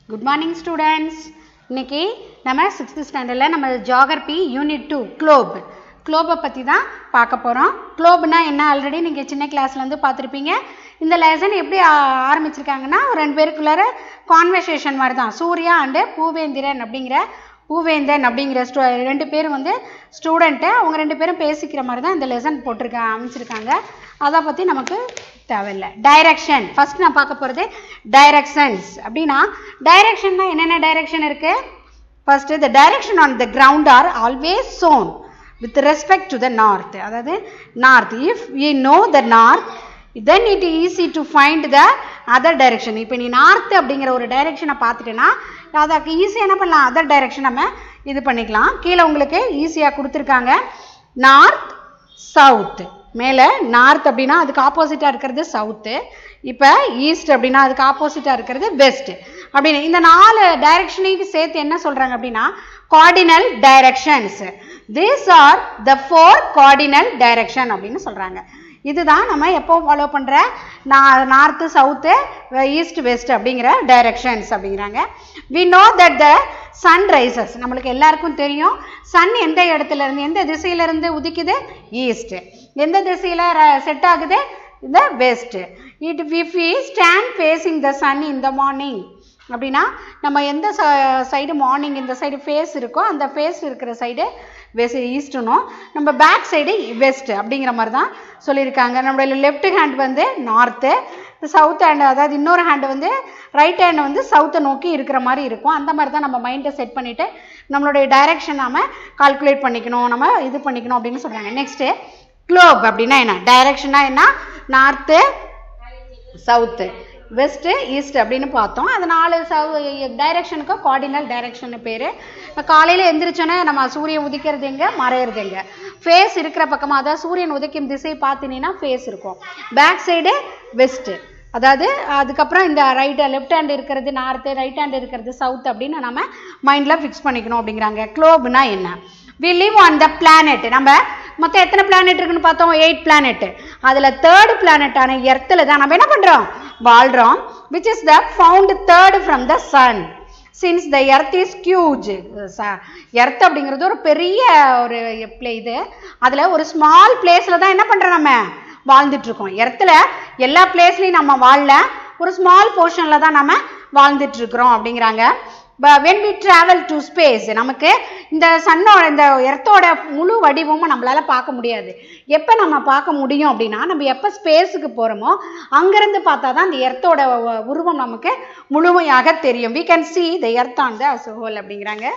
good morning students இன்னைக்கு நம்ம sixth ஸ்டாண்டர்டில் நம்ம ஜியாகிரபி யூனிட் டூ குளோப் குளோபை பற்றி தான் பார்க்க போகிறோம் குளோப்னா என்ன ஆல்ரெடி நீங்கள் சின்ன கிளாஸ்லேருந்து பார்த்துருப்பீங்க இந்த லெசன் எப்படி ஆ- ஆரம்பிச்சிருக்காங்கன்னா ஒரு ரெண்டு பேருக்குள்ளார கான்வர்சேஷன் மாதிரி தான் சூர்யா அண்டு பூவேந்திரன் அப்படிங்கிற பூவேந்தன் அப்படிங்கிற ஸ்டூ ரெண்டு பேரும் வந்து ஸ்டூடெண்ட்டு அவங்க ரெண்டு பேரும் பேசிக்கிற மாதிரி தான் இந்த லெசன் போட்டிருக்க அமைச்சிருக்காங்க அதை பற்றி நமக்கு தேவையில்லை டைரக்ஷன் ஃபர்ஸ்ட் நான் பார்க்க போகிறது டைரக்ஷன்ஸ் அப்படின்னா டைரக்ஷன்னா என்னென்ன டைரக்ஷன் இருக்குது first the direction on the ground are always shown with respect to the north அதாவது north if we know the north then it is easy to find the other direction இப்போ நீ north அப்படிங்கிற ஒரு டைரெக்ஷனை பார்த்துட்டேன்னா அதுக்கு ஈஸியாக என்ன பண்ணலாம் அதர் டைரெக்ஷன் நம்ம இது பண்ணிக்கலாம் கீழே உங்களுக்கு ஈஸியாக கொடுத்துருக்காங்க நார்த் சவுத் மேலே நார்த் அப்படின்னா அதுக்கு ஆப்போசிட்டாக இருக்கிறது சவுத்து இப்போ ஈஸ்ட் அப்படின்னா அதுக்கு ஆப்போசிட்டாக இருக்கிறது வெஸ்ட் அப்படின்னு இந்த நாலு டைரக்ஷனையும் சேர்த்து என்ன சொல்கிறாங்க அப்படின்னா cardinal directions these are the four cardinal direction அப்படின்னு சொல்கிறாங்க இதுதான் நம்ம எப்போ ஃபாலோ பண்ணுற நான் நார்த்து சவுத்து ஈஸ்ட் வெஸ்ட் அப்படிங்கிற டைரக்ஷன்ஸ் அப்படிங்கிறாங்க we know that the sun rises நம்மளுக்கு எல்லாருக்கும் தெரியும் சன் எந்த இடத்துல இருந்து எந்த திசையில இருந்து உதிக்குது ஈஸ்ட் எந்த திசையில செட் ஆகுது இந்த west it if we stand facing the sun in the morning அப்படின்னா நம்ம எந்த சைடு மார்னிங் இந்த சைடு ஃபேஸ் இருக்கோ அந்த ஃபேஸ் இருக்கிற சைடு வெஸ்ட் ஈஸ்ட்னும் நம்ம பேக் சைடு வெஸ்ட் அப்படிங்கிற மாதிரி தான் சொல்லியிருக்காங்க நம்மளுடைய லெஃப்ட் ஹேண்ட் வந்து நார்த்து சவுத் ஹேண்ட் அதாவது இன்னொரு ஹேண்ட் வந்து ரைட் ஹேண்ட் வந்து சவுத்தை நோக்கி இருக்கிற மாதிரி இருக்கும் அந்த மாதிரி தான் நம்ம மைண்டை செட் பண்ணிவிட்டு நம்மளுடைய டைரக்ஷன் நாம கால்குலேட் பண்ணிக்கணும் நம்ம இது பண்ணிக்கணும் அப்படின்னு சொல்கிறாங்க நெக்ஸ்ட்டு க்ளோப் அப்படின்னா என்ன டைரக்ஷனா என்ன நார்த்து சவுத்து வெஸ்ட்டு ஈஸ்ட் அப்படின்னு பார்த்தோம் அது நாலு சவு டைரக்ஷனுக்கும் கார்டினல் டைரக்ஷன் பேர் இப்போ காலையில் எந்திரிச்சோன்னே நம்ம சூரியன் உதிக்கிறது எங்கே மறையிறது எங்கே ஃபேஸ் இருக்கிற பக்கமாக அதாவது சூரியன் உதிக்கும் திசை பார்த்தினீங்கன்னா ஃபேஸ் இருக்கும் பேக் சைடு வெஸ்ட்டு அதாவது அதுக்கப்புறம் இந்த ரைட் லெஃப்ட் ஹேண்ட் இருக்கிறது நார்த்து ரைட் ஹேண்ட் இருக்கிறது சவுத் அப்படின்னு நம்ம மைண்டில் ஃபிக்ஸ் பண்ணிக்கணும் அப்படிங்கிறாங்க க்ளோப்னா என்ன we live on the planet நம்ம மொத்தம் எத்தனை பிளானெட் இருக்குன்னு பார்த்தோம் எயிட் பிளானெட் அதில் தேர்ட் பிளானெட்டான எர்த்தில் தான் நம்ம என்ன பண்ணுறோம் வாழ்கிறோம் which is the found third from the sun since the earth is huge earth அப்படிங்கிறது ஒரு பெரிய ஒரு பிளே இது அதில் ஒரு ஸ்மால் பிளேஸில் தான் என்ன பண்ணுறோம் நம்ம வாழ்ந்துட்டு இருக்கோம் எர்த்தில் எல்லா பிளேஸ்லையும் நம்ம வாழல ஒரு ஸ்மால் போர்ஷனில் தான் நம்ம வாழ்ந்துட்டு இருக்கிறோம் அப்படிங்கிறாங்க when we travel to space நமக்கு இந்த சன்னோட இந்த எர்த்தோட முழு வடிவமும் நம்மளால பார்க்க முடியாது எப்போ நம்ம பார்க்க முடியும் அப்படின்னா நம்ம எப்போ ஸ்பேஸுக்கு போகிறோமோ அங்கேருந்து பார்த்தா தான் அந்த எர்த்தோட உருவம் நமக்கு முழுமையாக தெரியும் we can see the earth on the as a whole அப்படிங்கிறாங்க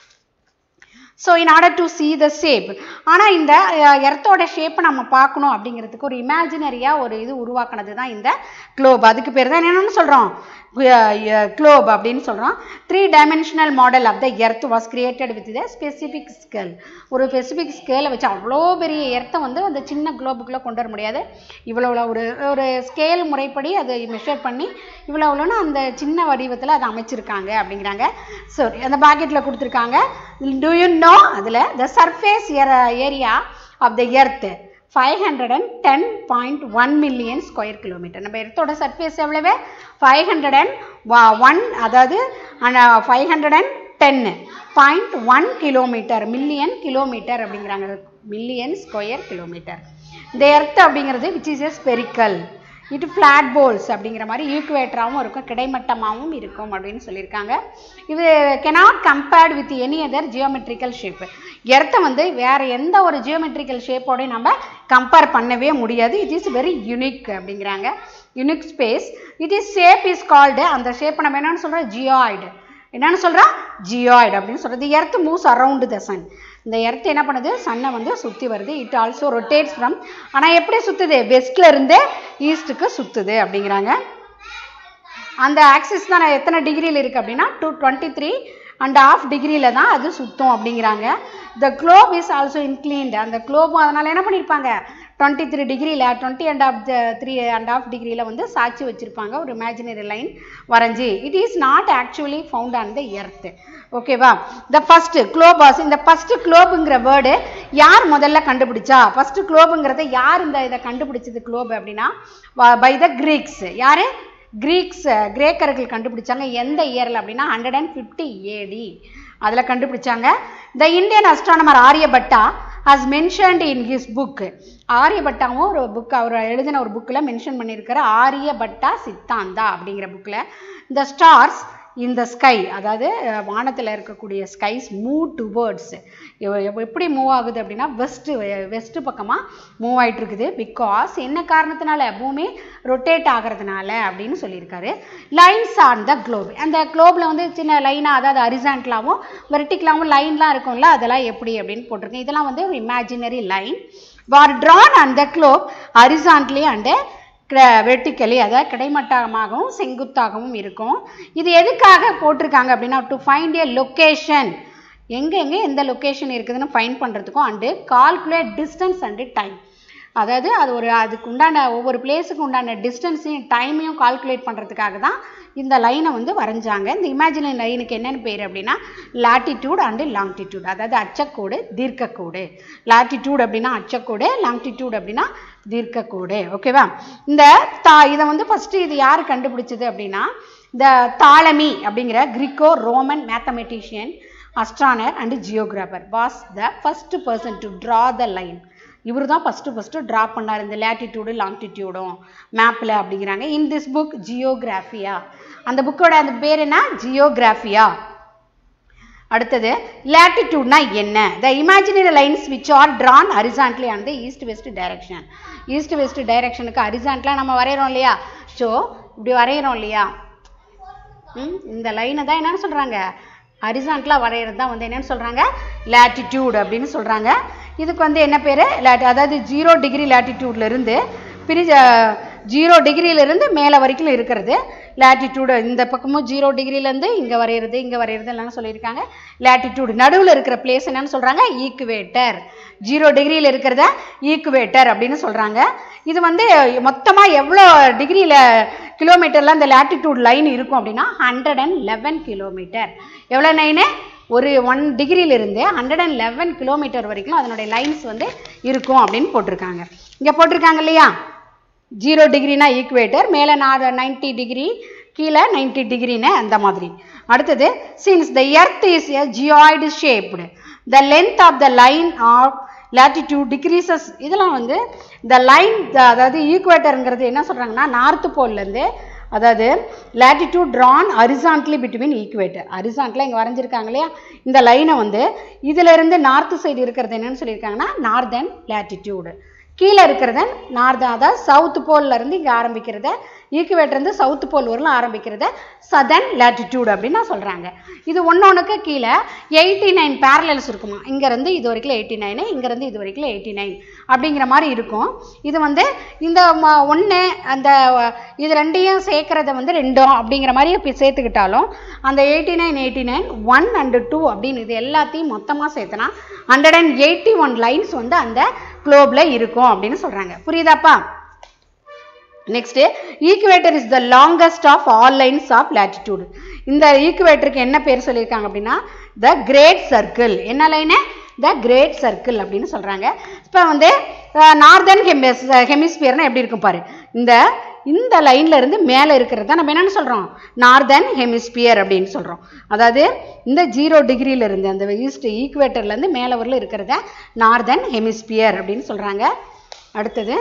so in order to see the shape ஆனால் இந்த எர்த்தோட ஷேப்பை நம்ம பார்க்கணும் அப்படிங்கிறதுக்கு ஒரு இமேஜினரியாக ஒரு இது உருவாக்குனது தான் இந்த குளோப் அதுக்கு பேர் தான் என்னென்னு சொல்கிறோம் குளோப் அப்படின்னு சொல்கிறோம் three dimensional model of the earth was created with the specific scale ஒரு ஸ்பெசிஃபிக் ஸ்கேலை வச்சு அவ்வளோ பெரிய எர்த்தை வந்து அந்த சின்ன குளோபுக்குள்ளே கொண்டு வர முடியாது இவ்வளோ ஒரு ஒரு ஸ்கேல் முறைப்படி அதை மெஷர் பண்ணி இவ்வளோ இவ்வளோன்னு அந்த சின்ன வடிவத்தில் அதை அமைச்சிருக்காங்க அப்படிங்கிறாங்க ஸோ அந்த பாக்கெட்டில் கொடுத்துருக்காங்க டு யூ நோ அதில் the surface area of the earth five hundred and ten point one million square kilometre நம்ம எர்த்தோட சர்ஃபேஸ் எவ்வளவு ஃபைவ் ஹண்ட்ரட் அண்ட் ஒன் அதாவது five hundred and ten point one kilometre million kilometre அப்படிங்கிறாங்க million square kilometre இந்த earth அப்படிங்கிறது which is a spherical it flat poles அப்படிங்கிற மாதிரி ஈக்குவேட்டராகவும் இருக்கும் கிடைமட்டமாகவும் இருக்கும் அப்படின்னு சொல்லியிருக்காங்க இது cannot compared with any other geometrical shape எர்த்தை வந்து வேற எந்த ஒரு ஜியோமெட்ரிக்கல் ஷேப்போடையும் நம்ம கம்பேர் பண்ணவே முடியாது இட் இஸ் வெரி யுனிக் அப்படிங்கிறாங்க unique space it is shape is called அந்த ஷேப்பை நம்ம என்னன்னு சொல்கிறோம் ஜியாய்டு என்னன்னு சொல்கிறோம் ஜியாய்டு அப்படின்னு சொல்கிறது earth moves around the sun இந்த எர்த் என்ன பண்ணுது சன்னை வந்து சுற்றி வருது இட் ஆல்சோ ரொட்டேட்ஸ் ஃப்ரம் ஆனால் எப்படி சுற்றுது வெஸ்ட்ல இருந்து ஈஸ்ட்டுக்கு சுற்றுது அப்படிங்கிறாங்க அந்த ஆக்சிஸ் தான் எத்தனை டிகிரியில் இருக்குது அப்படின்னா two twenty three and half டிகிரியில் தான் அது சுத்தம் அப்படிங்கிறாங்க the globe is also inclined அந்த குளோபும் அதனால் என்ன பண்ணியிருப்பாங்க டுவெண்ட்டி த்ரீ டிகிரியில் twenty and half three and half டிகிரியில் வந்து சாட்சி வச்சுருப்பாங்க ஒரு இமேஜினரி லைன் வரைஞ்சி it is not actually found on the earth ஓகேவா த ஃபர்ஸ்ட் குளோபாஸ் இந்த ஃபர்ஸ்ட் குளோபுங்கிற வேர்டு யார் முதல்ல கண்டுபிடிச்சா ஃபர்ஸ்ட் குளோபுங்கிறத யார் இந்த இதை கண்டுபிடிச்சது குளோப் அப்படின்னா பை த கிரீக்ஸ் யாரு கிரீக்ஸ் கிரேக்கர்கள் கண்டுபிடிச்சாங்க எந்த இயரில் அப்படின்னா ஹண்ட்ரட் அண்ட் ஃபிஃப்டி ஏடி அதில் கண்டுபிடிச்சாங்க the Indian astronomer Aryabhata has mentioned in his book ஆரியபட்டாவும் ஒரு புக் அவர் எழுதின ஒரு புக்கில் மென்ஷன் பண்ணியிருக்கிற ஆரியபட்டா சித்தாந்தா அப்படிங்கிற புக்கில் த ஸ்டார்ஸ் இந்த ஸ்கை அதாவது வானத்தில் இருக்கக்கூடிய ஸ்கைஸ் மூவ் டுவர்ட்ஸ் எப்படி மூவ் ஆகுது அப்படின்னா வெஸ்ட்டு வெஸ்ட் பக்கமாக மூவ் ஆகிட்டு இருக்குது பிகாஸ் என்ன காரணத்தினால பூமி ரொட்டேட் ஆகிறதுனால அப்படின்னு சொல்லியிருக்காரு லைன்ஸ் ஆன் த குளோப் அந்த குளோபில் வந்து சின்ன லைனாக அதாவது அரிசான்ட்லாவும் வெர்டிக்கலாவும் லைன்லாம் இருக்கும்ல அதெல்லாம் எப்படி அப்படின்னு போட்டிருக்கேன் இதெல்லாம் வந்து ஒரு imaginary line were drawn and the globe horizontally and vertically அதாவது கிடைமட்டமாகவும் செங்குத்தாகவும் இருக்கும் இது எதுக்காக போட்டிருக்காங்க அப்படின்னா டு ஃபைண்ட் ஏ லொக்கேஷன் எங்கே எங்கே எந்த லொக்கேஷன் இருக்குதுன்னு ஃபைண்ட் பண்ணுறதுக்கும் and calculate distance and time அதாவது அது ஒரு அதுக்கு உண்டான ஒவ்வொரு பிளேஸுக்கு உண்டான டிஸ்டன்ஸையும் டைமையும் கால்குலேட் பண்ணுறதுக்காக தான் இந்த லைனை வந்து வரைஞ்சாங்க இந்த இமேஜினரி லைனுக்கு என்னென்னு பேர் அப்படின்னா லாட்டிடியூட் அண்டு லாங்கிடியூட் அதாவது அச்சக்கோடு தீர்க்கக்கோடு லாட்டிடியூட் அப்படின்னா அச்சக்கோடு லாங்கிடியூட் அப்படின்னா தீர்க்கக்கோடு ஓகேவா இந்த தா இதை வந்து ஃபஸ்ட்டு இது யார் கண்டுபிடிச்சது அப்படின்னா இந்த தாளமி அப்படிங்கிற Greco Roman mathematician astronomer and geographer was the first person to draw the line இவர் தான் ஃபஸ்ட்டு ஃபஸ்ட்டு ட்ரா பண்ணார் இந்த லேட்டிடியூடு லாங்கிடியூடும் மேப்பில் அப்படிங்கிறாங்க இன் திஸ் புக் ஜியோகிராஃபியா அந்த புக்கோட அந்த பேர் என்ன ஜியோகிராஃபியா அடுத்தது லேட்டிடியூட்னா என்ன the imaginary lines which are drawn horizontally on the east west direction east west டைரக்ஷனுக்கு ஹரிசான்ட்லாம் நம்ம வரைகிறோம் இல்லையா ஸோ இப்படி வரைகிறோம் இல்லையா ம் இந்த லைனை தான் என்னன்னு சொல்கிறாங்க ஹரிசான்ட்லாக வரைகிறது தான் வந்து என்னன்னு சொல்கிறாங்க லேட்டிடியூட் அப்படின்னு சொல்கிறாங்க இதுக்கு வந்து என்ன பேர் லேட் அதாவது ஜீரோ டிகிரி லேட்டிடியூட்லேருந்து பிரி ஜீரோ டிகிரியிலேருந்து மேலே வரைக்கும் இருக்கிறது லேட்டிடியூடு இந்த பக்கமும் ஜீரோ டிகிரிலேருந்து இங்கே வரைகிறது இங்கே வரைகிறது எல்லாம் சொல்லியிருக்காங்க லேட்டிடியூடு நடுவில் இருக்கிற பிளேஸ் என்னன்னு சொல்கிறாங்க ஈக்குவேட்டர் ஜீரோ டிகிரியில் இருக்கிறத ஈக்குவேட்டர் அப்படின்னு சொல்கிறாங்க இது வந்து மொத்தமாக எவ்வளோ டிகிரியில் கிலோமீட்டரில் அந்த லேட்டிடியூட் லைன் இருக்கும் அப்படின்னா ஹண்ட்ரட் அண்ட் லெவன் கிலோமீட்டர் எவ்வளோ லைனு ஒரு ஒன் டிகிரியிலிருந்து ஹண்ட்ரட் அண்ட் லெவன் கிலோமீட்டர் வரைக்கும் அதனுடைய லைன்ஸ் வந்து இருக்கும் அப்படின்னு போட்டிருக்காங்க இங்கே போட்டிருக்காங்க இல்லையா ஜீரோ டிகிரினா ஈக்குவேட்டர் மேலே நான் நைன்டி டிகிரி கீழே நைன்டி டிகிரின்னு அந்த மாதிரி அடுத்தது since the earth is a geoid shaped the length of the line of latitude decreases இதெல்லாம் வந்து இந்த லைன் அதாவது ஈக்குவேட்டருங்கிறது என்ன சொல்கிறாங்கன்னா நார்த்து போல்லேருந்து அதாவது latitude drawn horizontally between equator அரிசான்ட்ல இங்கே வரைஞ்சிருக்காங்க இல்லையா இந்த லைனை வந்து இதிலிருந்து நார்த்து சைடு இருக்கிறது என்னன்னு சொல்லியிருக்காங்கன்னா நார்தன் லேட்டிடியூடு கீழே இருக்கிறத நார்தன் அதாவது சவுத் போல்ல இருந்து இங்கே ஆரம்பிக்கிறத ஈக்குவேட்டர் இருந்து சவுத் போல் வரலாம் ஆரம்பிக்கிறத சதன் லேட்டிடியூட் அப்படின்னு நான் சொல்கிறாங்க இது ஒன்னொன்றுக்கு கீழே எயிட்டி நைன் பேரலல்ஸ் இருக்குமா இங்கேருந்து இது வரைக்கும் எயிட்டி நைனு இங்கேருந்து இது வரைக்கும் எயிட்டி நைன் அப்படிங்கிற மாதிரி இருக்கும் இது வந்து இந்த ஒன்று அந்த இது ரெண்டையும் சேர்க்கறத வந்து ரெண்டும் அப்படிங்கிற மாதிரி இப்போ சேர்த்துக்கிட்டாலும் அந்த eighty nine eighty nine one and two அப்படின்னு இது எல்லாத்தையும் மொத்தமாக சேர்த்தனா hundred and eighty one lines வந்து அந்த குளோபில் இருக்கும் அப்படின்னு சொல்கிறாங்க புரியுதாப்பா next equator is the longest of all lines of latitude இந்த ஈக்குவேட்டருக்கு என்ன பேர் சொல்லியிருக்காங்க அப்படின்னா த கிரேட் சர்க்கிள் என்ன லைனு த கிரேட் சர்க்கிள் அப்படின்னு சொல்கிறாங்க இப்போ வந்து நார்தர்ன் ஹெமிஸ் ஹெமிஸ்பியர்னா எப்படி இருக்கும் பாரு இந்த இந்த லைன்ல இருந்து மேலே இருக்கிறது தான் நம்ம என்னென்னு சொல்கிறோம் நார்தர்ன் ஹெமிஸ்பியர் அப்படின்னு சொல்கிறோம் அதாவது இந்த ஜீரோ டிகிரியில இருந்து அந்த ஈஸ்ட் ஈக்குவேட்டர்லேருந்து மேலே வரல இருக்கிறத நார்தர்ன் ஹெமிஸ்பியர் அப்படின்னு சொல்கிறாங்க அடுத்தது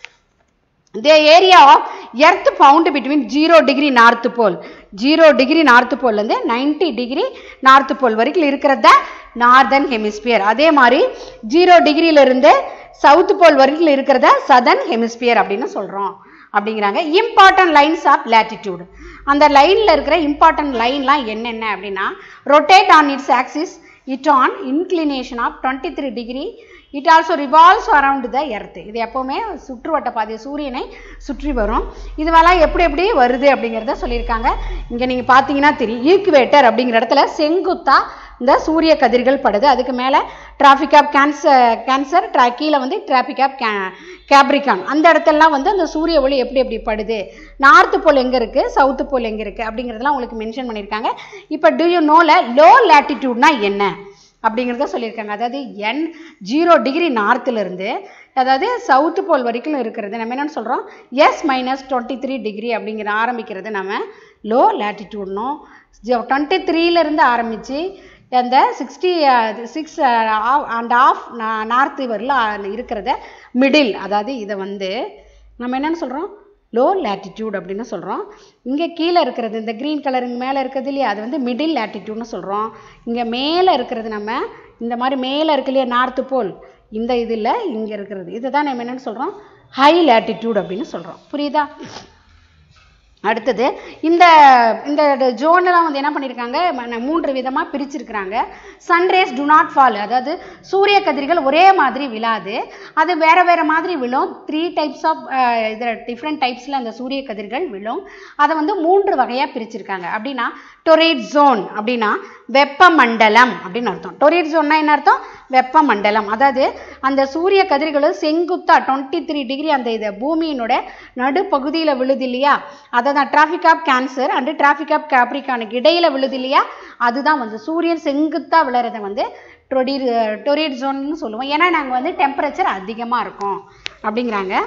the area of earth found between zero degree north pole zero degree north போல்லேருந்து நைன்டி டிகிரி நார்த்து போல் வரைக்கும் இருக்கிறத நார்தர்ன் ஹெமிஸ்பியர் அதே மாதிரி ஜீரோ டிகிரியிலிருந்து சவுத் போல் வரைக்கும் இருக்கிறத சதர்ன் ஹெமிஸ்பியர் அப்படின்னு சொல்கிறோம் அப்படிங்கிறாங்க இம்பார்ட்டன்ட் லைன்ஸ் ஆஃப் லேட்டிடியூட் அந்த லைனில் இருக்கிற இம்பார்ட்டன்ட் லைன்லாம் என்னென்ன அப்படின்னா rotate on its axis it on inclination of twenty three degree it also revolves around the earth இது எப்போவுமே சுற்றுவட்ட பாதை சூரியனை சுற்றி வரும் இதுவெல்லாம் எப்படி எப்படி வருது அப்படிங்கிறத சொல்லியிருக்காங்க இங்கே நீங்கள் பார்த்தீங்கன்னா தெரியும் ஈக்குவேட்டர் அப்படிங்கிற இடத்துல செங்குத்தா இந்த சூரிய கதிர்கள் படுது அதுக்கு மேலே டிராஃபிக் ஆஃப் கேன்சர் கேன்சர் ட்ரா கீழே வந்து டிராஃபிக் ஆஃப் கே கேப்ரிகான் அந்த இடத்துலலாம் வந்து அந்த சூரிய ஒளி எப்படி எப்படி படுது நார்த்து போல் எங்கே இருக்குது சவுத்து போல் எங்கே இருக்குது அப்படிங்கிறதெல்லாம் உங்களுக்கு மென்ஷன் பண்ணியிருக்காங்க இப்போ டு யூ நோல லோ லேட்டிடியூட்னா என்ன அப்படிங்கிறத சொல்லியிருக்காங்க அதாவது என் ஜீரோ டிகிரி நார்த்துலேருந்து அதாவது சவுத்து போல் வரைக்கும் இருக்கிறது நம்ம என்னென்னு சொல்கிறோம் எஸ் மைனஸ் டுவெண்ட்டி த்ரீ டிகிரி அப்படிங்கிற ஆரம்பிக்கிறது நம்ம லோ லேட்டிடியூட்னும் டுவெண்ட்டி த்ரீலேருந்து ஆரம்பித்து அந்த sixty six and half north வரல இருக்கிறத மிடில் அதாவது இதை வந்து நம்ம என்னென்னு சொல்கிறோம் லோ லேட்டிடியூட் அப்படின்னு சொல்கிறோம் இங்கே கீழே இருக்கிறது இந்த க்ரீன் கலர் இங்கே மேலே இருக்கிறது இல்லையா அது வந்து மிடில் லேட்டிடியூட்னு சொல்கிறோம் இங்கே மேலே இருக்கிறது நம்ம இந்த மாதிரி மேலே இருக்கு இல்லையா நார்த்து போல் இந்த இதில் இங்கே இருக்கிறது இதை தான் நம்ம என்னென்னு சொல்கிறோம் ஹை லேட்டிடியூட் அப்படின்னு சொல்கிறோம் புரியுதா அடுத்தது இந்த இந்த ஜோனெல்லாம் வந்து என்ன பண்ணியிருக்காங்க ம- மூன்று விதமாக பிரிச்சிருக்கிறாங்க சன்ரேஸ் டு நாட் ஃபால் அதாவது சூரிய கதிர்கள் ஒரே மாதிரி விழாது அது வேற வேற மாதிரி விழும் த்ரீ டைப்ஸ் ஆஃப் இதில் டிஃப்ரெண்ட் டைப்ஸில் அந்த சூரிய கதிர்கள் விழும் அதை வந்து மூன்று வகையாக பிரிச்சிருக்காங்க அப்படின்னா டொரேட் ஜோன் அப்படின்னா வெப்பமண்டலம் அப்படின்னு அர்த்தம் டொரேட் ஜோன்னா என்ன அர்த்தம் வெப்பமண்டலம் அதாவது அந்த சூரிய கதிர்களும் செங்குத்தா டுவெண்ட்டி த்ரீ டிகிரி அந்த இது பூமியினோட நடுப்பகுதியில் விழுது இல்லையா அதை தான் tropic of cancer and tropic of கேப்ரிகானுக்கு இடையில விழுது இல்லையா அதுதான் வந்து சூரியன் செங்குத்தா விழுறத வந்து டொடீர் டொரேட் ஜோன்னு சொல்லுவோம் ஏன்னா நாங்கள் வந்து டெம்பரேச்சர் அதிகமாக இருக்கும் அப்படிங்கிறாங்க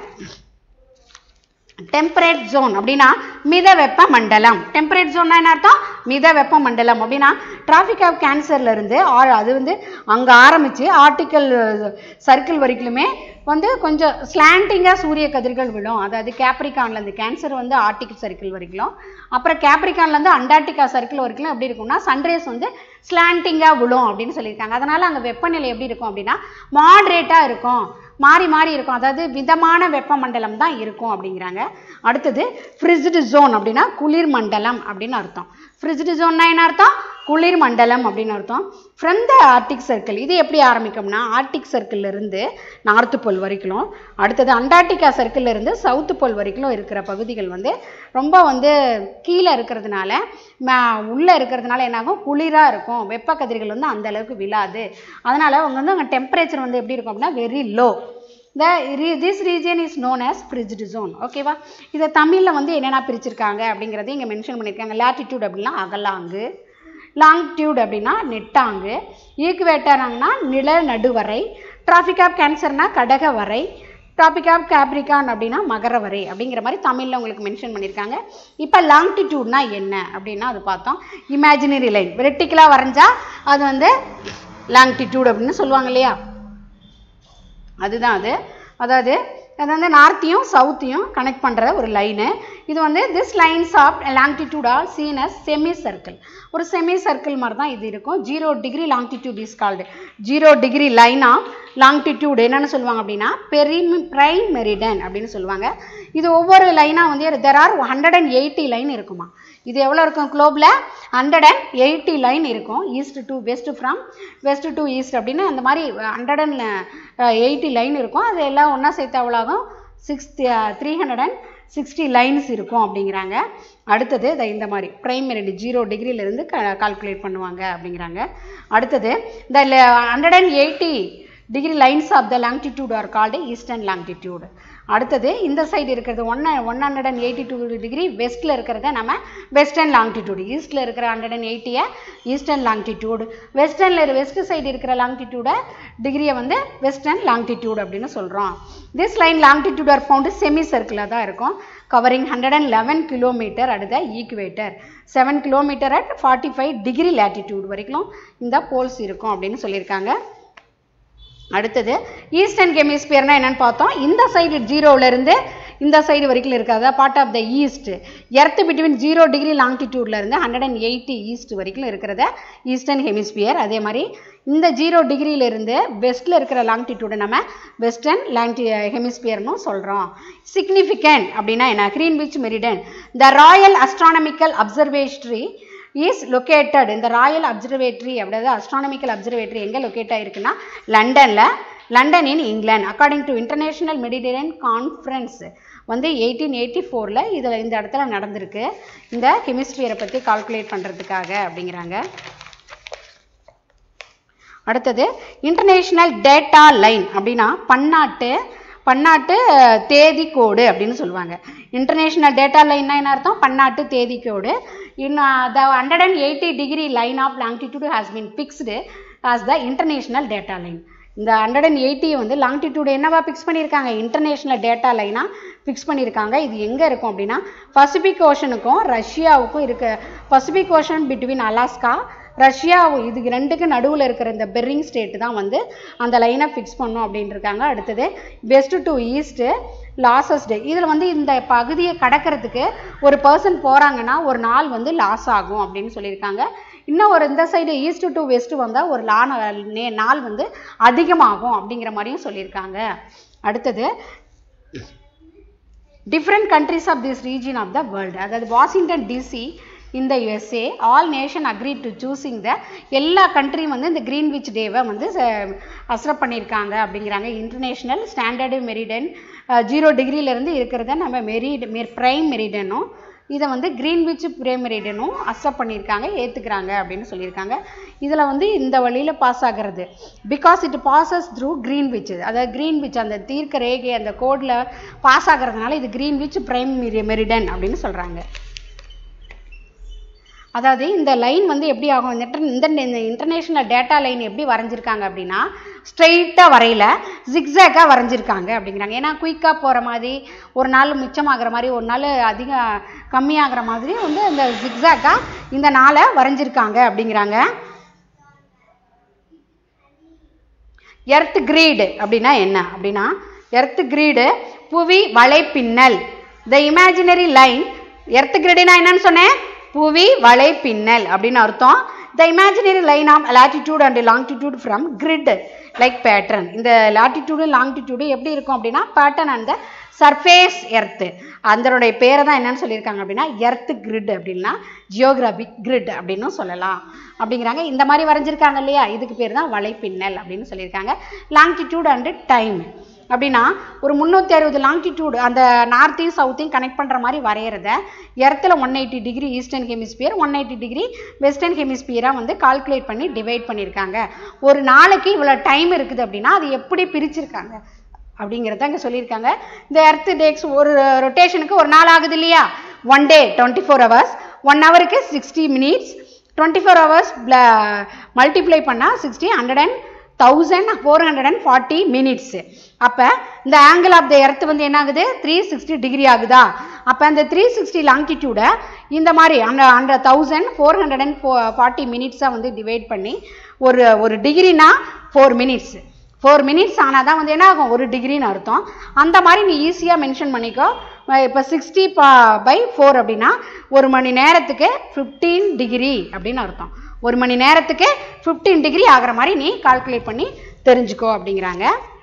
டெம்பரேட் ஜோன் அப்படின்னா மித வெப்ப மண்டலம் டெம்பரேட் ஜோன்னா என்ன அர்த்தம் மித வெப்ப மண்டலம் அப்படின்னா டிராஃபிக் ஆஃப் கேன்சர்ல இருந்து ஆ- அது வந்து அங்கே ஆரம்பிச்சு ஆர்டிக்கல் சர்க்கிள் வரைக்குமே வந்து கொஞ்சம் ஸ்லாண்டிங்காக சூரிய கதிர்கள் விழும் அதாவது கேப்ரிகான்ல இருந்து கேன்சர் வந்து ஆர்டிக் சர்க்கிள் வரைக்கும் அப்புறம் கேப்ரிகான்ல இருந்து அண்டார்டிகா சர்க்கிள் வரைக்கும் எப்படி இருக்கும்னா சன்ரைஸ் வந்து ஸ்லாண்டிங்காக விழும் அப்படின்னு சொல்லியிருக்காங்க அதனால அங்கே வெப்பநிலை எப்படி இருக்கும் அப்படின்னா மாட்ரேட்டாக இருக்கும் மாறி மாறி இருக்கும் அதாவது மிதமான வெப்பமண்டலம் தான் இருக்கும் அப்படிங்கிறாங்க அடுத்தது ஃப்ரிஜ்டு ஜோன் அப்படின்னா குளிர் மண்டலம் அப்படின்னு அர்த்தம் ஃப்ரிஜ்டு ஜோன்னா என்ன அர்த்தம் குளிர் மண்டலம் அப்படின்னு அர்த்தம் ஃப்ரம் த ஆர்டிக் சர்க்கிள் இது எப்படி ஆரம்பிக்கும்னா ஆர்டிக் சர்க்கிள்ல இருந்து நார்த்து போல் வரைக்கும் அடுத்தது அண்டார்டிகா சர்க்கிள்ல இருந்து சவுத்து போல் வரைக்கும் இருக்கிற பகுதிகள் வந்து ரொம்ப வந்து கீழே இருக்கிறதுனால ம- உள்ள இருக்கிறதுனால என்னாகும் குளிரா இருக்கும் வெப்ப கதிர்கள் வந்து அந்த அளவுக்கு விழாது அதனால அவங்க வந்து அங்கே டெம்பரேச்சர் வந்து எப்படி இருக்கும் அப்படின்னா very low the this region is known as frigid zone ஓகேவா இதை தமிழில் வந்து என்னென்ன பிரிச்சிருக்காங்க அப்படிங்கிறதையும் இங்கே மென்ஷன் பண்ணியிருக்காங்க latitude அப்படின்னா அகலாங்கு லாங்டியூட் அப்படின்னா நெட்டாங்கு ஈக்குவேட்டராங்கன்னா நில நடுவரை டிராஃபிக் ஆஃப் கேன்சர்னா கடக வரை டாபிக் ஆஃப் கேப்ரிகான் அப்படின்னா மகர வரை அப்படிங்கிற மாதிரி தமிழில் உங்களுக்கு மென்ஷன் பண்ணியிருக்காங்க இப்போ லாங்கிடியூட்னா என்ன அப்படின்னா அது பார்த்தோம் இமேஜினரி லைன் வெர்டிக்கலாக வரைஞ்சா அது வந்து லாங்கிடியூட் அப்படின்னு சொல்லுவாங்க இல்லையா அதுதான் அது அதாவது அது வந்து நார்த்தையும் சவுத்தையும் கனெக்ட் பண்ணுற ஒரு லைனு இது வந்து this lines of longitude are seen as semi circle ஒரு செமி சர்க்கிள் மாதிரி தான் இது இருக்கும் zero degree longitude is called zero degree line of longitude என்னன்னு சொல்லுவாங்க அப்படின்னா பெரிமி பிரைம் மெரிடன் அப்படின்னு சொல்லுவாங்க இது ஒவ்வொரு லைனாக வந்து there are hundred and eighty line இருக்குமா இது எவ்வளோ இருக்கும் குளோபில் ஹண்ட்ரட் அண்ட் எயிட்டி லைன் இருக்கும் east to west from west to east அப்படின்னு அந்த மாதிரி ஹண்ட்ரட் அண்ட் எயிட்டி லைன் இருக்கும் அது எல்லாம் ஒன்றா சேர்த்து எவ்வளோ ஆகும் six three hundred and sixty lines இருக்கும் அப்படிங்கிறாங்க அடுத்தது இதை இந்த மாதிரி பிரைமரி ஜீரோ டிகிரியிலேருந்து கால்குலேட் பண்ணுவாங்க அப்படிங்கிறாங்க அடுத்தது இந்த hundred and eighty degree lines of the longitude are called eastern longitude அடுத்தது இந்த சைடு இருக்கிறது one one hundred and eighty two degree வெஸ்ட்டில் இருக்கிறத நம்ம வெஸ்டர்ன் லாங்கிடியூட் ஈஸ்ட்டில் இருக்கிற ஹண்ட்ரட் அண்ட் எயிட்டியை ஈஸ்டர்ன் லாங்கிடியூட் வெஸ்டர்னில் வெஸ்ட் சைடு இருக்கிற லாங்கிடியூட டிகிரியை வந்து வெஸ்டர்ன் லாங்கிடியூட் அப்படின்னு சொல்கிறோம் this line longitude are found semi சர்க்கிளாக தான் இருக்கும் covering hundred and eleven kilometer at the equator seven kilometer at forty five degree latitude வரைக்கும் இந்த போல்ஸ் இருக்கும் அப்படின்னு சொல்லியிருக்காங்க அடுத்தது ஈஸ்டர்ன் ஹெமிஸ்பியர்னா என்னன்னு பார்த்தோம் இந்த சைடு ஜீரோவிலேருந்து இந்த சைடு வரைக்கும் இருக்காது part of the east earth between zero degree லாங்கிடியூட்ல இருந்து ஹண்ட்ரட் அண்ட் எயிட்டி ஈஸ்ட் வரைக்கும் இருக்கிறத ஈஸ்டர்ன் ஹெமிஸ்பியர் அதே மாதிரி இந்த ஜீரோ டிகிரியிலிருந்து வெஸ்ட்டில் இருக்கிற லாங்கிடியூடை நம்ம வெஸ்டர்ன் லாங்கி ஹெமிஸ்பியர்னு சொல்கிறோம் சிக்னிஃபிகண்ட் அப்படின்னா என்ன Greenwich meridian the royal astronomical observatory is located இந்த ராயல் அப்சர்வேட்டரி அப்படிதாவது அஸ்ட்ரானமிக்கல் அப்சர்வேட்டரி எங்கே லொக்கேட் ஆயிருக்குன்னா லண்டனில் London in England according to international meridian conference வந்து எயிட்டீன் எயிட்டி ஃபோரில் இதில் இந்த இடத்துல நடந்திருக்கு இந்த ஹெமிஸ்பியரை பற்றி கால்குலேட் பண்ணுறதுக்காக அப்படிங்கிறாங்க அடுத்தது இன்டர்நேஷனல் டேட்டா லைன் அப்படின்னா பன்னாட்டு பன்னாட்டு அஹ், தேதி கோடு அப்படின்னு சொல்லுவாங்க இன்டர்நேஷனல் டேட்டா லைன்னா என்ன அர்த்தம் பன்னாட்டு தேதி கோடு in the hundred and eighty degree line of longitude has been fixed as the international data line இந்த ஹண்ட்ரட் அண்ட் எயிட்டி வந்து லாங்கிடியூட் என்னவா ஃபிக்ஸ் பண்ணியிருக்காங்க இன்டர்நேஷ்னல் டேட்டா லைனாக ஃபிக்ஸ் பண்ணியிருக்காங்க இது எங்கே இருக்கும் அப்படின்னா பசிபிக் ஓஷனுக்கும் ரஷ்யாவுக்கும் இருக்க Pacific ocean between Alaska Russia இதுக்கு ரெண்டுக்கு நடுவில் இருக்கிற இந்த பெர்ரிங் ஸ்டேட் தான் வந்து அந்த லைனை ஃபிக்ஸ் பண்ணும் அப்படின்னு இருக்காங்க அடுத்தது west to east loses day இதில் வந்து இந்த பகுதியை கடக்கிறதுக்கு ஒரு பர்சன் போகிறாங்கன்னா ஒரு நாள் வந்து லாஸ் ஆகும் அப்படின்னு சொல்லியிருக்காங்க இன்னும் ஒரு இந்த சைடு ஈஸ்ட் டு வெஸ்ட் வந்தால் ஒரு லா நே- நாள் வந்து அதிகமாகும் அப்படிங்கிற மாதிரியும் சொல்லியிருக்காங்க அடுத்தது different countries of this region of the world அதாவது வாஷிங்டன் டிசி இந்த USA all nation agree to choosing the எல்லா கண்ட்ரியும் வந்து இந்த கிரீன்விச் டேவை வந்து அசரப் பண்ணியிருக்காங்க அப்படிங்கிறாங்க இன்டர்நேஷ்னல் ஸ்டாண்டர்டு மெரிடன் ஜீரோ டிகிரியிலேருந்து இருக்கிறத நம்ம மெரிட் மெர் ப்ரைம் மெரிடனும் இதை வந்து கிரீன்விச் பிரேமரிடனும் அக்செப்ட் பண்ணியிருக்காங்க ஏற்றுக்கிறாங்க அப்படின்னு சொல்லியிருக்காங்க இதில் வந்து இந்த வழியில் பாஸ் ஆகிறது because it passes through Greenwich அதாவது கிரீன்விச் அந்த தீர்க்க ரேகை அந்த கோடில் பாஸ் ஆகிறதுனால இது கிரீன்விச் பிரைம் மெரிடன் அப்படின்னு சொல்கிறாங்க அதாவது இந்த லைன் வந்து எப்படி ஆகும் இந்த inter- இந்த இந்த இன்டர்நேஷ்னல் டேட்டா லைன் எப்படி வரைஞ்சிருக்காங்க அப்படின்னா ஸ்ட்ரெயிட்டாக வரையில ஜிக்ஸாக்காக வரைஞ்சிருக்காங்க அப்படிங்கிறாங்க ஏன்னா குயிக்காக போகிற மாதிரி ஒரு நாள் மிச்சமாகிற மாதிரி ஒரு நாள் அதிகம் கம்மியாகிற மாதிரி வந்து இந்த ஜிக்ஸாக்காக இந்த நாளை வரைஞ்சிருக்காங்க அப்படிங்கிறாங்க எர்த் கிரீடு அப்படின்னா என்ன அப்படின்னா எர்த் கிரீடு புவி வலைப்பின்னல் த இமேஜினரி லைன் எர்த் கிரீடுனா என்னன்னு சொன்னேன் புவி வலைப்பின்னல் அப்படின்னு அர்த்தம் the imaginary line of latitude and longitude from grid like pattern இந்த latitude longitude எப்படி இருக்கும் அப்படின்னா பேட்டர்ன் அண்ட் சர்ஃபேஸ் எர்த்து அதனுடைய பேரை தான் என்னன்னு சொல்லியிருக்காங்க அப்படின்னா எர்த் கிரிட் அப்படின்னா ஜியோகிராபிக் கிரிட் அப்படின்னு சொல்லலாம் அப்படிங்கிறாங்க இந்த மாதிரி வரைஞ்சிருக்காங்க இல்லையா இதுக்கு பேர் தான் வலைப்பின்னல் அப்படின்னு சொல்லியிருக்காங்க லாங்கிடியூட் அண்டு டைம் அப்படின்னா ஒரு முந்நூற்றி அறுபது லாங்கிடியூட் அந்த நார்த்தையும் சவுத்தையும் கனெக்ட் பண்ணுற மாதிரி வரைகிறத எர்த்தில் one eighty degree eastern hemisphere one eighty degree western ஹெமிஸ்பியராக வந்து கால்குலேட் பண்ணி டிவைட் பண்ணியிருக்காங்க ஒரு நாளைக்கு இவ்வளோ டைம் இருக்குது அப்படின்னா அது எப்படி பிரிச்சிருக்காங்க அப்படிங்கிறத இங்கே சொல்லியிருக்காங்க இந்த எர்த் டேக்ஸ் ஒரு ரொட்டேஷனுக்கு ஒரு நாள் ஆகுது இல்லையா one day twenty four hours one ஹவருக்கு sixty minutes twenty four hours multiply பண்ணால் sixty hundred and thousand four hundred and forty minutes அப்போ இந்த ஆங்கிள் ஆஃப் த எர்த் வந்து என்ன ஆகுது த்ரீ சிக்ஸ்டி டிகிரி ஆகுதா அப்போ அந்த த்ரீ சிக்ஸ்டி லாங்கிடியூடை இந்த மாதிரி அந்த அந்த thousand four hundred and four forty மினிட்ஸாக வந்து டிவைட் பண்ணி ஒரு ஒரு டிகிரினா ஃபோர் மினிட்ஸ் ஃபோர் மினிட்ஸ் ஆனால் தான் வந்து என்ன ஆகும் ஒரு டிகிரின்னு அர்த்தம் அந்த மாதிரி நீ ஈஸியாக மென்ஷன் பண்ணிக்கோ இப்போ சிக்ஸ்டி பை ஃபோர் அப்படின்னா ஒரு மணி நேரத்துக்கு ஃபிஃப்டீன் டிகிரி அப்படின்னு அர்த்தம் ஒரு மணி நேரத்துக்கு ஃபிஃப்டீன் டிகிரி ஆகிற மாதிரி நீ கால்குலேட் பண்ணி தெரிஞ்சுக்கோ அப்படிங்கிறாங்க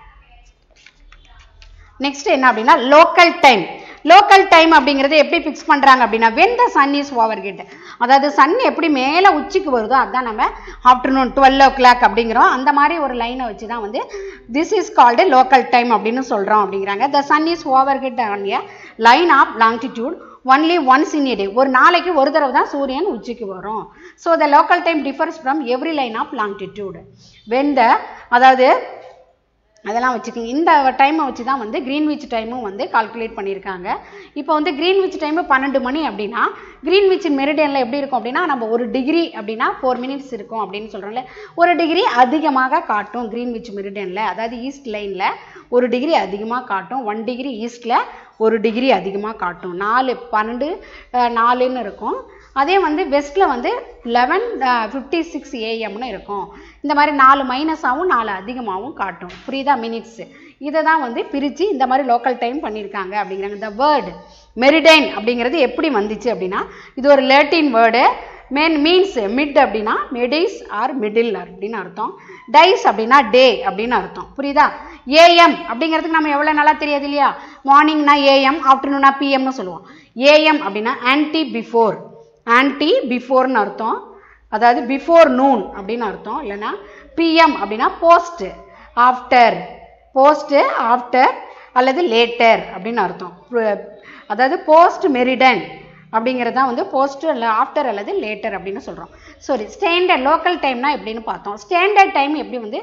நெக்ஸ்ட் என்ன அப்படின்னா லோக்கல் டைம் லோக்கல் டைம் அப்படிங்கிறது எப்படி ஃபிக்ஸ் பண்ணுறாங்க அப்படின்னா when the sun is over head அதாவது சன் எப்படி மேலே உச்சிக்கு வருதோ அதுதான் நம்ம ஆஃப்டர்நூன் டுவெல் ஓ கிளாக் அப்படிங்கிறோம் அந்த மாதிரி ஒரு லைனை வச்சு தான் வந்து this is called local time அப்படின்னு சொல்கிறோம் அப்படிங்கிறாங்க the sun is over head on a line of longitude only once in a day ஒரு நாளைக்கு ஒரு தடவை தான் சூரியன் உச்சிக்கு வரும் so the local time differs from every line of longitude when the அதாவது அதெல்லாம் வச்சுக்கோங்க இந்த டைமை வச்சு தான் வந்து கிரீன்விச் டைமும் வந்து கால்குலேட் பண்ணியிருக்காங்க இப்போ வந்து கிரீன்விச் டைமு பன்னெண்டு மணி அப்படின்னா கிரீன்விச் மெரிடியனில் எப்படி இருக்கும் அப்படின்னா நம்ம ஒரு டிகிரி அப்படின்னா ஃபோர் மினிட்ஸ் இருக்கும் அப்படின்னு சொல்கிறோம்ல ஒரு டிகிரி அதிகமாக காட்டும் கிரீன்விச் மெரிடியனில் அதாவது ஈஸ்ட் லைனில் ஒரு டிகிரி அதிகமாக காட்டும் ஒன் டிகிரி ஈஸ்டில் ஒரு டிகிரி அதிகமாக காட்டும் நாலு பன்னெண்டு அஹ், நாலுன்னு இருக்கும் அதே வந்து வெஸ்ட்டில் வந்து லெவன் ஃபிஃப்டி சிக்ஸ் ஏஎம்னு இருக்கும் இந்த மாதிரி நாலு மைனஸாகவும் நாலு அதிகமாகவும் காட்டும் புரியுதா மினிட்ஸ் இதை தான் வந்து பிரித்து இந்த மாதிரி லோக்கல் டைம் பண்ணியிருக்காங்க அப்படிங்கிறாங்க இந்த வேர்டு மெரிடைன் அப்படிங்கிறது எப்படி வந்துச்சு அப்படின்னா இது ஒரு Latin word man means mid அப்படின்னா மெடிஸ் ஆர் மிடில் அப்படின்னு அர்த்தம் டைஸ் அப்படின்னா டே அப்படின்னு அர்த்தம் புரியுதா ஏஎம் அப்படிங்கிறதுக்கு நம்ம எவ்வளோ நல்லா தெரியாது இல்லையா மார்னிங்னா ஏஎம் ஆஃப்டர்நூனா பிஎம்னு சொல்லுவோம் ஏஎம் அப்படின்னா ஆன்டி பிஃபோர் ஆன்டி பிஃபோர்னு அர்த்தம் அதாவது பிஃபோர் நூன் அப்படின்னு அர்த்தம் இல்லைன்னா பிஎம் அப்படின்னா போஸ்ட் ஆஃப்டர் போஸ்ட் ஆஃப்டர் அல்லது லேட்டர் அப்படின்னு அர்த்தம் பு- அதாவது போஸ்ட் மெரிடன் அப்படிங்கிறது தான் வந்து போஸ்ட் அல்ல ஆஃப்டர் அல்லது லேட்டர் அப்படின்னு சொல்கிறோம் சாரி ஸ்டாண்டர்ட் லோக்கல் டைம்னா எப்படின்னு பார்த்தோம் ஸ்டாண்டர்ட் டைம் எப்படி வந்து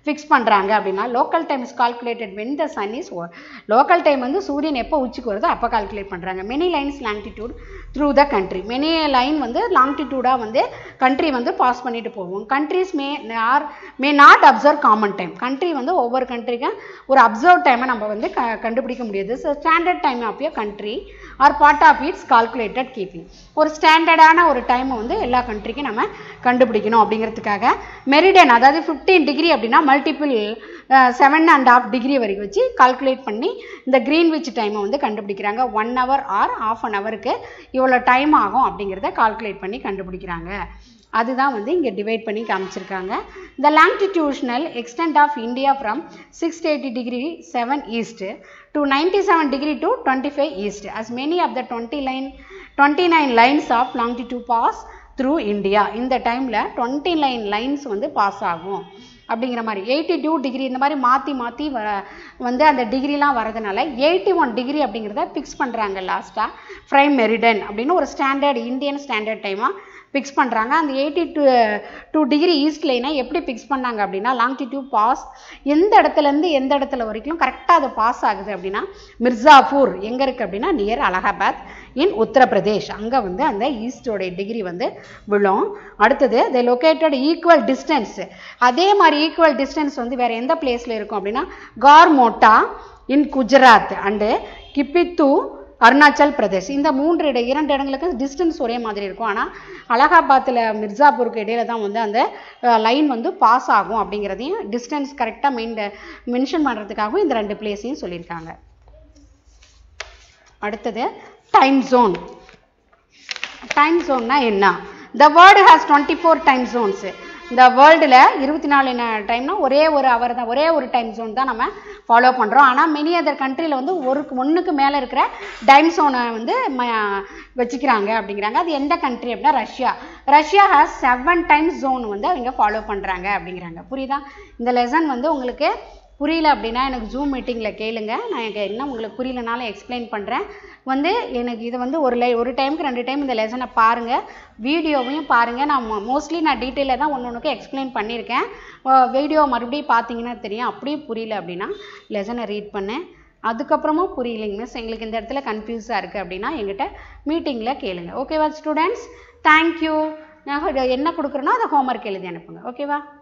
ஃபிக்ஸ் பண்ணுறாங்க அப்படின்னா local time is calculated when the sun is local time வந்து சூரியன் எப்போ உச்சிக்கு வருதோ அப்போ கால்குலேட் பண்ணுறாங்க many lines longitude through the country many line வந்து லாங்கிடியூடாக வந்து கண்ட்ரி வந்து பாஸ் பண்ணிட்டு போவோம் countries may or may not observe common time country வந்து ஒவ்வொரு கண்ட்ரிக்கும் ஒரு அப்சர்வ் டைமை நம்ம வந்து க கண்டுபிடிக்க முடியாது so standard time of your country or part of its calculated keeping ஒரு ஸ்டாண்டர்டான ஒரு டைமை வந்து எல்லா கண்ட்ரிக்கும் நம்ம கண்டுபிடிக்கணும் அப்படிங்கிறதுக்காக மெரிடன் அதாவது ஃபிஃப்டீன் டிகிரி அப்படின்னா multiple seven and half degree வரைக்கும் வச்சு கால்குலேட் பண்ணி இந்த கிரீன்விச் டைமை வந்து கண்டுபிடிக்கிறாங்க one hour or half an ஹவருக்கு இவ்வளோ டைம் ஆகும் அப்படிங்கிறத கால்குலேட் பண்ணி கண்டுபிடிக்கிறாங்க அதுதான் வந்து இங்கே டிவைட் பண்ணி காமிச்சிருக்காங்க இந்த longitudinal extent of India from six eighty degree seven east to ninety seven degree to twenty five east as many of the twenty line twenty nine lines of longitude pass through India இந்த டைமில் twenty nine lines வந்து pass ஆகும் அப்படிங்கிற மாதிரி eighty two degree இந்த மாதிரி மாற்றி மாற்றி வ வந்து அந்த டிகிரிலாம் வரதுனால எயிட்டி ஒன் டிகிரி அப்படிங்கிறத ஃபிக்ஸ் பண்ணுறாங்க லாஸ்ட்டாக ஃப்ரைம் மெரிடன் அப்படின்னு ஒரு ஸ்டாண்டர்ட் இந்தியன் ஸ்டாண்டர்ட் டைமாக ஃபிக்ஸ் பண்ணுறாங்க அந்த eighty two two degree east லைனை எப்படி ஃபிக்ஸ் பண்ணாங்க அப்படின்னா லாங்கிடியூட் பாஸ் எந்த இடத்துலேருந்து எந்த இடத்துல வரைக்கும் கரெக்டாக அது பாஸ் ஆகுது அப்படின்னா மிர்சாபூர் எங்கே இருக்குது அப்படின்னா நியர் அலகாபாத் இன் உத்தரப்பிரதேஷ் அங்கே வந்து அந்த ஈஸ்டோடைய டிகிரி வந்து விழும் அடுத்தது த லொக்கேட்டட் ஈக்குவல் டிஸ்டன்ஸ் அதே மாதிரி ஈக்குவல் டிஸ்டன்ஸ் வந்து வேறு எந்த பிளேஸில் இருக்கும் அப்படின்னா கார்மோட்டா இன் குஜராத் அண்டு கிப்பித்து அருணாச்சல் பிரதேஷ் இந்த மூன்று இட இரண்டு இடங்களுக்கு டிஸ்டன்ஸ் ஒரே மாதிரி இருக்கும் ஆனால் அலகாபாத்தில் மிர்சாப்பூருக்கு இடையில தான் வந்து அந்த லைன் வந்து பாஸ் ஆகும் அப்படிங்கிறதையும் டிஸ்டன்ஸ் கரெக்டாக மெயின் மென்ஷன் பண்ணுறதுக்காகவும் இந்த ரெண்டு பிளேஸையும் சொல்லியிருக்காங்க அடுத்தது டைம் ஜோன் டைம் ஜோன்னா என்ன the world has twenty four time zones இந்த வேர்ல்டில் இருபத்தி நாலு டைம்னா ஒரே ஒரு அவர் தான் ஒரே ஒரு டைம் ஜோன் தான் நம்ம ஃபாலோ பண்ணுறோம் ஆனால் மெனி அதர் கண்ட்ரியில் வந்து ஒரு ஒன்றுக்கு மேலே இருக்கிற டைம் ஜோனை வந்து ம- வச்சுக்கிறாங்க அப்படிங்கிறாங்க அது எந்த கண்ட்ரி அப்படின்னா Russia Russia has seven time zone வந்து அவங்க ஃபாலோ பண்ணுறாங்க அப்படிங்கிறாங்க புரியுதா இந்த லெசன் வந்து உங்களுக்கு புரியல அப்படின்னா எனக்கு ஜூம் மீட்டிங்கில் கேளுங்க நான் எனக்கு என்ன உங்களுக்கு புரியலனாலும் எக்ஸ்பிளைன் பண்ணுறேன் வந்து எனக்கு இது வந்து ஒரு லை ஒரு டைமுக்கு ரெண்டு டைம் இந்த லெசனை பாருங்கள் வீடியோவையும் பாருங்கள் நான் மோஸ்ட்லி நான் டீட்டெயிலாக தான் ஒன்று ஒன்றுக்கு எக்ஸ்பிளைன் பண்ணியிருக்கேன் வீடியோ மறுபடியும் பார்த்தீங்கன்னா தெரியும் அப்படியே புரியல அப்படின்னா லெசனை ரீட் பண்ணேன் அதுக்கப்புறமும் புரியலைங்க மிஸ் எங்களுக்கு இந்த இடத்துல கன்ஃபியூஸாக இருக்குது அப்படின்னா எங்கிட்ட மீட்டிங்கில் கேளுங்க ஓகேவா ஸ்டூடெண்ட்ஸ் தேங்க்யூ நான் என்ன கொடுக்குறேனோ அதை ஹோம்ஒர்க் எழுதி அனுப்புங்க ஓகேவா